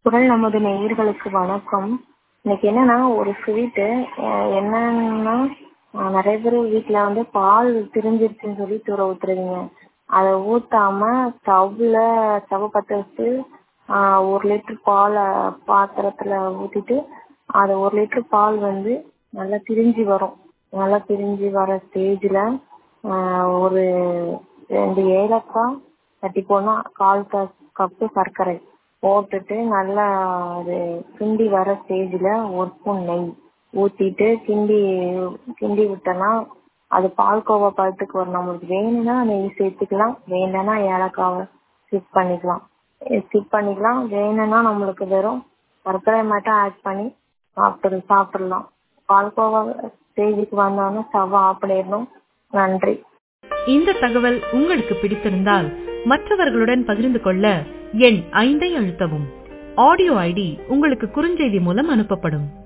குரல் நமது நேயர்களுக்கு வணக்கம் இன்னைக்கு என்னன்னா ஒரு ஸ்வீட்டு என்னன்னா அஹ் நிறைய பேர் வீட்டில் வந்து பால் திரிஞ்சிருச்சுன்னு சொல்லி தூர ஊத்துறீங்க அதை ஊத்தாம ஸ்டவ்ல ஸ்டவ் பற்ற வச்சு ஆஹ் ஒரு லிட்டர் பாலை பாத்திரத்துல ஊத்திட்டு அது ஒரு லிட்டர் பால் வந்து நல்லா திரிஞ்சு வரும் நல்லா திரிஞ்சு வர ஸ்டேஜில் ஒரு ரெண்டு ஏலக்காய் தட்டி போடணும் கால் கப் கப்பு சர்க்கரை போட்டுட்டு நல்லா அது கிண்டி வர ஸ்டேஜில் ஒரு ஸ்பூன் நெய் ஊற்றிட்டு கிண்டி கிண்டி விட்டோன்னா அது பால்கோவா பதத்துக்கு வரும் நம்மளுக்கு வேணும்னா நெய் சேர்த்துக்கலாம் வேண்டாம்னா ஏலக்காவை ஸ்கிப் பண்ணிக்கலாம் ஸ்கிப் பண்ணிக்கலாம் வேணும்னா நம்மளுக்கு வெறும் சர்க்கரை மட்டும் ஆட் பண்ணி சாப்பிட்டு சாப்பிடலாம் பால்கோவா ஸ்டேஜுக்கு வந்தோடனே ஸ்டவ் ஆஃப் பண்ணிடணும் நன்றி இந்த தகவல் உங்களுக்கு பிடித்திருந்தால் மற்றவர்களுடன் பகிர்ந்து கொள்ள எண் ஐந்தை அழுத்தவும் ஆடியோ ஐடி உங்களுக்கு குறுஞ்செய்தி மூலம் அனுப்பப்படும்